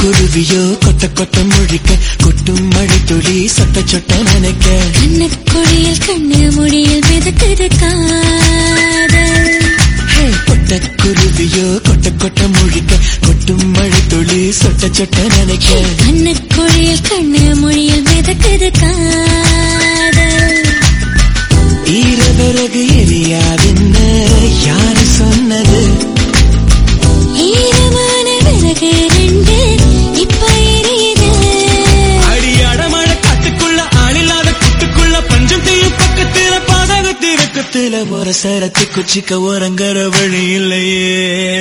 குருவியோ கொட்ட கொட்ட முழிக்க கொட்டும் மழை துளி சொட்ட சொட்ட நினைக்க கண்ணுக்குழியில் கண்ணு முடியில் மிதக்குது காதல் ஹே, கொட்ட குருவியோ கொட்ட கொட்ட முழிக்க கொட்டும் மழை துளி சொட்ட சொட்ட நினைக்க கண்ணுக்குழியில் கண்ணு முடியில் மிதக்குது காதல் ஈரவிறகு எரியாதுன்னு யாரு சொன்னது ஈரமான விறகு ரெண்டு இப்ப எரியுது அடி அடமழ காட்டுக்குள்ள ஆளில்லாத குட்டுக்குள்ள பஞ்சம் தீயும் பக்கத்துல பாதகத்தி வெக்கத்துல ஒரு சரத்தி குச்சிக்க உறங்குற வழி இல்லையே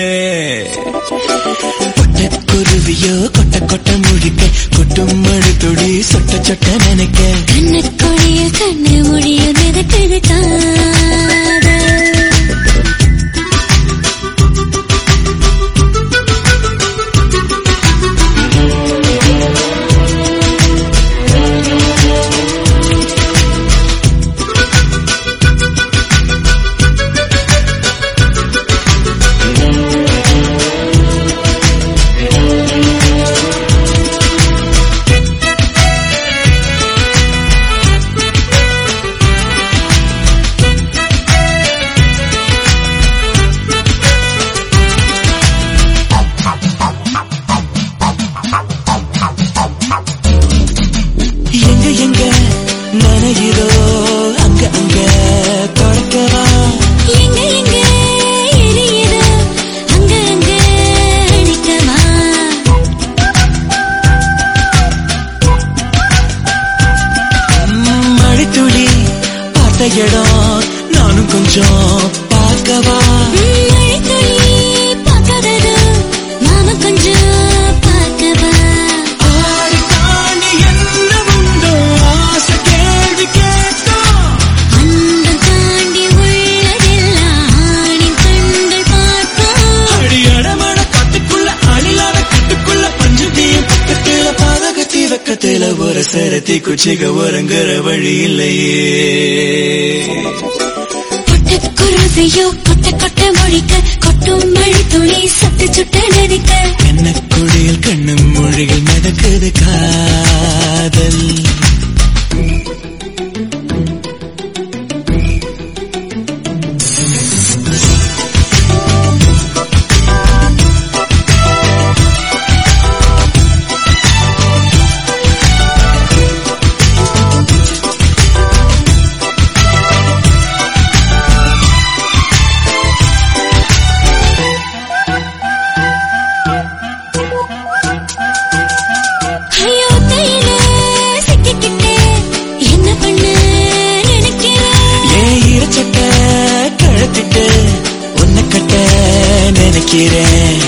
கொட்ட குருவியோ கொட்ட கொட்ட முழிக்க கொட்டும் மழை துளி சொட்ட சொட்ட நினைக்க கண்ணுக்குழியில் கண்ணு முடியில் மிதக்குது காதல் எங்க எங்க நனைகிறோ அங்க அங்க தொடக்கவா எங்க எங்க எரியுதோ அங்க அங்க அடிக்கவா மழைத்துளி பார்த்த இடம் நானும் கொஞ்சம் பார்க்கவா மழைத்துளி பார்க்காததோ நாம கொஞ்சம் பார்க்கவா ஆடி தாண்டி என்ன உண்டோ ஆசை கேள்வி கேட்டோம் அன்பம் தாண்டி உள்ளதெல்லாம் ஆணின் கண்கள் பார்க்கும் அடி அடமட காட்டுக்குள்ள அணிலாத கட்டுக்குள்ள பஞ்சத்தையும் பக்கத்துல பாதகத்தி வெக்கத்துல ஒரு சரத்தி குச்சிக உறங்குற வழி இல்லையே கொட்ட குருவியோ கொட்ட கொட்ட மொழிக்க கொட்டும் மழை துளி சட்டு சுட்ட நதிக்க என்ன குழியில் கண்ணும் மொழிகள் மிதக்குது காதல் ஐயோ தையில சிக்கிக்கிட்டே என்ன பண்ண நினைக்கிறேன் ஏன் ஈரச்சட்ட கழத்திட்டு உன்னை கட்ட நினைக்கிறேன்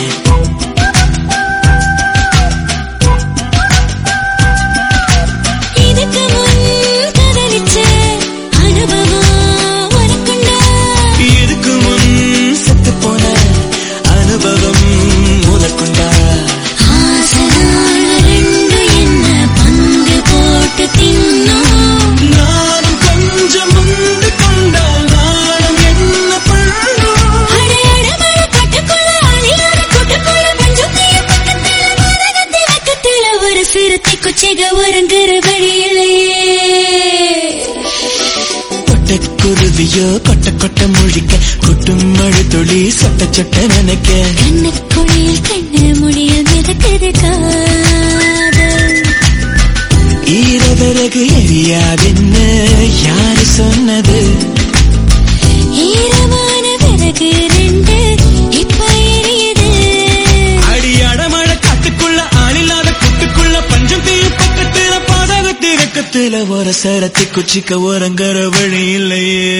இதுக்கு முன் காதலிச்ச அனுபவம் உனக்குண்டா இதுக்கு முன் செத்து போன அனுபவம் உனக்குண்டா ஆசையான ரெண்டு என்ன பங்கு போட்டு தின்னோம் நானும் கொஞ்சம் முந்து கொண்டால் நானும் என்ன பண்ணும் அடையடமழ கட்டுக்குள்ள அழியாத கூட்டுக்குள்ள பஞ்சம் தீய பக்கத்துல மரகத்தி பக்கத்துல ஒரு சிறுத்தை குச்சிக ஒருங்கிற வழியிலேயே கொட்ட குருவியோ கொட்ட கொட்ட முழிக்க கொட்டும் மழை துளி சொட்ட சொட்ட நினைக்க கண்ணுக்குழியில் கண்ணு முடியில் மிதக்குது காதல் ஈரவிறகு எரியாதுன்னு யாரு சொன்னது ஈரமான பிறகு ரெண்டு இப்ப எரியுது அடி அடமழ காட்டுக்குள்ள ஆளில்லாத குட்டுக்குள்ள பஞ்சம் தீயும் பக்கத்துல பாதகத்தி வெக்கத்துல ஒரு சரத்தி குச்சிக்க உறங்குற வழி இல்லையே